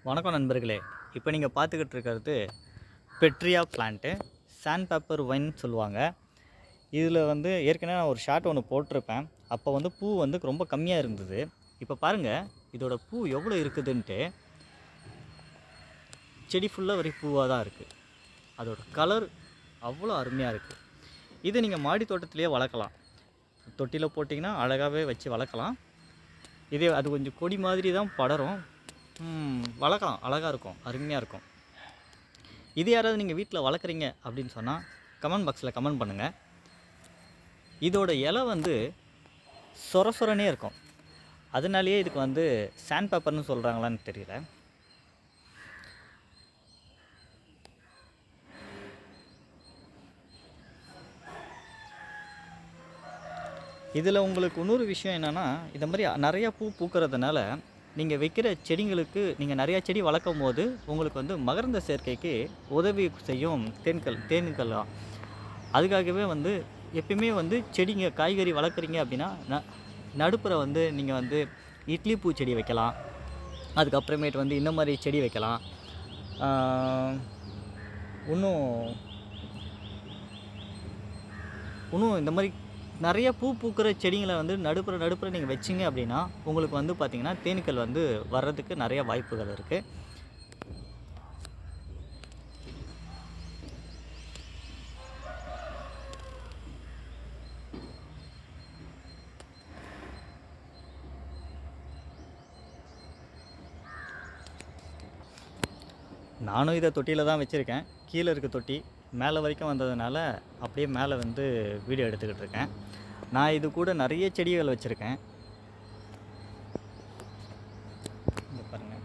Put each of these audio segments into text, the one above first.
வணக்கம் நண்பர்களே இப்போ நீங்கள் பார்த்துக்கிட்டு இருக்கிறது பெட்ரியா பிளான்ட்டு சாண்ட் பேப்பர் ஒயின் சொல்லுவாங்க இதில் வந்து ஏற்கனவே நான் ஒரு ஷார்ட் ஒன்று போட்டிருப்பேன் அப்போ வந்து பூ வந்து ரொம்ப கம்மியாக இருந்தது இப்போ பாருங்கள் இதோட பூ எவ்வளோ இருக்குதுன்ட்டு செடி ஃபுல்லாக வரை பூவாக தான் இருக்குது அதோட கலர் அவ்வளோ அருமையாக இருக்குது இதை நீங்கள் மாடி தோட்டத்திலேயே வளர்க்கலாம் தொட்டியில் போட்டிங்கன்னா அழகாகவே வச்சு வளர்க்கலாம் இதே அது கொஞ்சம் கொடி மாதிரி தான் படரும் ம், வளர்க்கலாம் அழகாக இருக்கும் அருமையாக இருக்கும் இது யாராவது நீங்கள் வீட்டில் வளர்க்குறீங்க அப்படின்னு சொன்னால் கமெண்ட் பாக்ஸில் கமெண்ட் பண்ணுங்கள் இதோட இலை வந்து சொர சொரனே இருக்கும் அதனாலேயே இதுக்கு வந்து சாண்ட் பேப்பர்னு சொல்கிறாங்களான்னு தெரியல இதில் உங்களுக்கு இன்னொரு விஷயம் என்னென்னா இந்த மாதிரி நிறையா பூ பூக்கிறதுனால நீங்கள் வைக்கிற செடிங்களுக்கு நீங்கள் நிறையா செடி வளர்க்கும் போது உங்களுக்கு வந்து மகரந்த சேர்க்கைக்கு உதவி செய்யும் தேன்கள் தேன்கள்லாம் அதுக்காகவே வந்து எப்பயுமே வந்து செடிங்க காய்கறி வளர்க்குறீங்க அப்படின்னா ந நடுப்புற வந்து நீங்கள் வந்து இட்லி பூ செடி வைக்கலாம் அதுக்கப்புறமேட்டு வந்து இந்த மாதிரி செடி வைக்கலாம் ஆஹ், இன்னும் இன்னும் இந்த மாதிரி நிறைய பூ பூக்கிற செடிங்களை வந்து நடுப்புற நடுப்புற நீங்கள் வச்சிங்க அப்படின்னா உங்களுக்கு வந்து பார்த்திங்கன்னா தேனீக்கள் வந்து வர்றதுக்கு நிறைய வாய்ப்புகள் இருக்குது நானும் இதை தொட்டியில் தான் வச்சுருக்கேன் கீழே இருக்க தொட்டி மேலே வரைக்கும் வந்ததுனால அப்படியே மேலே வந்து வீடியோ எடுத்துக்கிட்டு இருக்கேன் நான் இது கூட நிறைய செடிகள் வச்சுருக்கேன் இங்க பாருங்க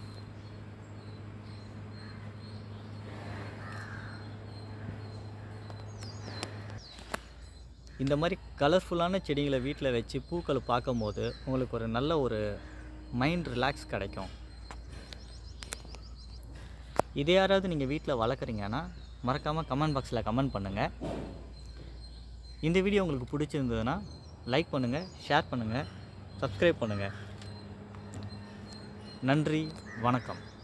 இந்த மாதிரி கலர்ஃபுல்லான செடிகளை வீட்டில் வச்சு பூக்களை பார்க்கும்போது உங்களுக்கு ஒரு நல்ல ஒரு மைண்ட் ரிலாக்ஸ் கிடைக்கும் இதே யாராவது நீங்கள் வீட்டில் வளர்க்குறீங்கன்னா மறக்காமல் கமெண்ட் பாக்ஸில் கமெண்ட் பண்ணுங்கள் இந்த வீடியோ உங்களுக்கு பிடிச்சிருந்ததுன்னா லைக் பண்ணுங்கள் ஷேர் பண்ணுங்கள் சப்ஸ்கிரைப் பண்ணுங்கள் நன்றி வணக்கம்